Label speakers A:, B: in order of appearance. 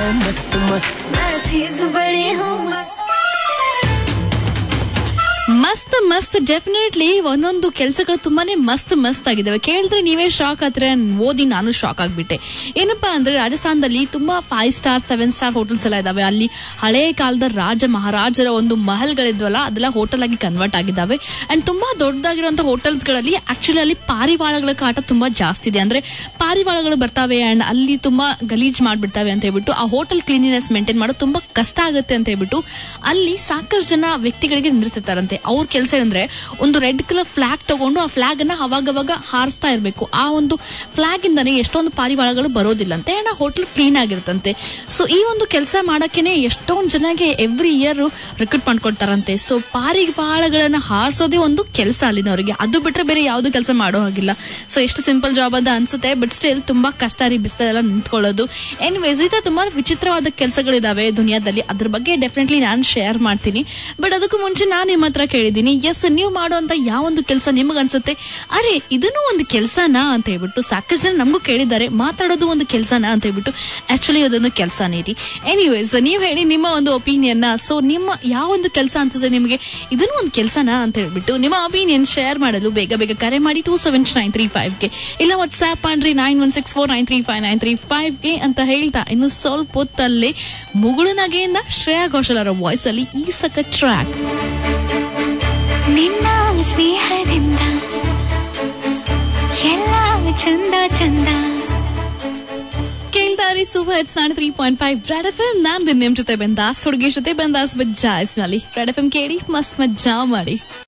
A: मस्त मस्त
B: मैं चीज बड़ी हूँ मस्त
C: ಮಸ್ತ್ ಮಸ್ತ್ ಡೆಫಿನೆಟ್ಲಿ ಒಂದೊಂದು ಕೆಲಸಗಳು ತುಂಬಾನೇ ಮಸ್ತ್ ಮಸ್ತ್ ಆಗಿದಾವೆ ಕೇಳಿದ್ರೆ ನೀವೇ ಶಾಕ್ ಆದ್ರೆ ಓದಿ ನಾನು ಶಾಕ್ ಆಗ್ಬಿಟ್ಟೆ ಏನಪ್ಪಾ ಅಂದ್ರೆ ರಾಜಸ್ಥಾನದಲ್ಲಿ ತುಂಬಾ five star seven star hotels ಎಲ್ಲ ಇದಾವೆ ಅಲ್ಲಿ ಹಳೆಯ ಕಾಲದ ರಾಜ ಮಹಾರಾಜರ ಒಂದು ಮಹಲ್ಗಳಿದ್ವಲ್ಲ ಅದೆಲ್ಲ ಹೋಟೆಲ್ ಆಗಿ ಕನ್ವರ್ಟ್ ಆಗಿದ್ದಾವೆ ಅಂಡ್ ತುಂಬಾ ದೊಡ್ಡದಾಗಿರುವಂತ ಹೋಟೆಲ್ಸ್ ಗಳಲ್ಲಿ ಆಕ್ಚುಲಿ ಅಲ್ಲಿ ಪಾರಿವಾಳಗಳ ಕಾಟ ತುಂಬಾ ಜಾಸ್ತಿ ಇದೆ ಅಂದ್ರೆ ಪಾರಿವಾಳಗಳು ಬರ್ತಾವೆ ಅಂಡ್ ಅಲ್ಲಿ ತುಂಬಾ ಗಲೀಜ್ ಮಾಡ್ಬಿಡ್ತಾವೆ ಅಂತ ಹೇಳ್ಬಿಟ್ಟು ಆ ಹೋಟೆಲ್ ಕ್ಲೀನಿನೆಸ್ ಮೇಂಟೈನ್ ಮಾಡೋದು ತುಂಬಾ ಕಷ್ಟ ಆಗುತ್ತೆ ಅಂತ ಹೇಳ್ಬಿಟ್ಟು ಅಲ್ಲಿ ಸಾಕಷ್ಟು ಜನ ವ್ಯಕ್ತಿಗಳಿಗೆ ನಿಲ್ಲಿಸಿರ್ತಾರಂತೆ ಅವ್ರ ಕೆಲಸ ಏನಂದ್ರೆ ಒಂದು ರೆಡ್ ಕಲರ್ ಫ್ಲಾಗ್ ತಗೊಂಡು ಆ ಫ್ಲಾಗ್ ಅನ್ನ ಅವಾಗವಾಗ ಹಾರಿಸ್ತಾ ಇರಬೇಕು ಆ ಒಂದು ಫ್ಲಾಗ್ ಇಂದಾನೆ ಎಷ್ಟೊಂದು ಪಾರಿವಾಳಗಳು ಬರೋದಿಲ್ಲಂತೆ ಅಂಡ್ ಆ ಹೋಟೆಲ್ ಕ್ಲೀನ್ ಆಗಿರುತ್ತಂತೆ ಸೊ ಈ ಒಂದು ಕೆಲಸ ಮಾಡಕ್ಕೇನೆ ಎಷ್ಟೊಂದು ಜನಗೆ ಎವ್ರಿ ಇಯರ್ ರಿಕ್ರೂಟ್ ಮಾಡ್ಕೊಳ್ತಾರಂತೆ ಸೊ ಪಾರಿವಾಳಗಳನ್ನ ಹಾರಿಸೋದೇ ಒಂದು ಕೆಲಸ ಅಲ್ಲಿನವರಿಗೆ ಅದು ಬಿಟ್ರೆ ಬೇರೆ ಯಾವ್ದು ಕೆಲಸ ಮಾಡೋ ಹಾಗಿಲ್ಲ ಸೊ ಎಷ್ಟು ಸಿಂಪಲ್ ಜಾಬ್ ಅಂತ ಅನ್ಸುತ್ತೆ ಬಟ್ ಸ್ಟಿಲ್ ತುಂಬಾ ಕಷ್ಟ ರೀ ಬಿಸಿಲೆಲ್ಲ ನಿಂತ್ಕೊಳ್ಳೋದು ಎನಿವೇಸ್ ಈ ತರ ತುಂಬಾ ವಿಚಿತ್ರವಾದ ಕೆಲಸಗಳಿದಾವೆ ದುನಿಯಾದಲ್ಲಿ ಅದ್ರ ಬಗ್ಗೆ ಡೆಫಿನೆಟ್ಲಿ ನಾನು ಶೇರ್ ಮಾಡ್ತೀನಿ ಬಟ್ ಅದಕ್ಕೂ ಮುಂಚೆ ನಾನು ನಿಮ್ಮ ಹತ್ರ ಕೇಳಿದ್ದೀನಿ ಎಸ್ ನೀವು ಮಾಡುವಂತ ಯಾವೊಂದು ಕೆಲಸ ನಿಮಗೆ ಅನ್ಸುತ್ತೆ ಅರೆ ಇದನ್ನು ಒಂದು ಕೆಲಸನಾ ಅಂತ ಹೇಳ್ಬಿಟ್ಟು ಸಾಕಷ್ಟು ಜನ ನಮಗೂ ಕೇಳಿದ್ದಾರೆ ಮಾತಾಡೋದು ಒಂದು ಕೆಲಸನಾ ಅಂತ ಹೇಳ್ಬಿಟ್ಟು ಆಕ್ಚುಲಿ ಅದೊಂದು ಕೆಲಸನೇ ರೀ ಎನಿವೇಸ್ ನೀವು ಹೇಳಿ ನಿಮ್ಮ ಒಂದು ಒಪಿನಿಯನ್ ಸೊ ನಿಮ್ಮ ಯಾವೊಂದು ಕೆಲಸ ಅನ್ಸುತ್ತೆ ನಿಮಗೆ ಇದನ್ನು ಒಂದು ಕೆಲಸನಾ ಅಂತ ಹೇಳ್ಬಿಟ್ಟು ನಿಮ್ಮ ಒಪಿನಿಯನ್ ಶೇರ್ ಮಾಡಲು ಬೇಗ ಬೇಗ ಕರೆ ಮಾಡಿ ಟೂ ಸೆವೆನ್ ನೈನ್ ತ್ರೀ ಫೈವ್ಗೆ ಇಲ್ಲ ವಾಟ್ಸ್ಆಪ್ ಮಾಡ್ರಿ nine one six four nine three five nine three ಫೈವ್ಗೆ ಅಂತ ಹೇಳ್ತಾ ಇನ್ನು ಸ್ವಲ್ಪ ಹೊತ್ತಲ್ಲೇ ಮುಗುಳು ನಗೆಯಿಂದ ಶ್ರೇಯಾ ಘೋಷಲ್ ಅವರ ವಾಯ್ಸ್ ಅಲ್ಲಿ ಈ ಸಕ ಟ್ರ್ಯಾಕ್
B: ನಿನ್ನ ಸ್ನೇಹದಿಂದ ಎಲ್ಲ ಚಂದ ಚಂದ
C: ಕೇಳ್ತಾರೆ ಸೂಪರ್ ಹಿಟ್ಸ್ ನಾನ್ three point five red F M ನಾನ್ ನಿಮ್ ಜೊತೆ ಬಂದಾಸ್ ಹುಡುಗಿ ಜೊತೆ ಬಂದಾಸ್ ಬಜ್ಜಾಯ್ಸ್ ನಲ್ಲಿ ರೆಡ್ ಎಫ್ ಎಂ ಕೇಳಿ ಮಸ್ತ್ ಮಜ್ಜಾ ಮಾಡಿ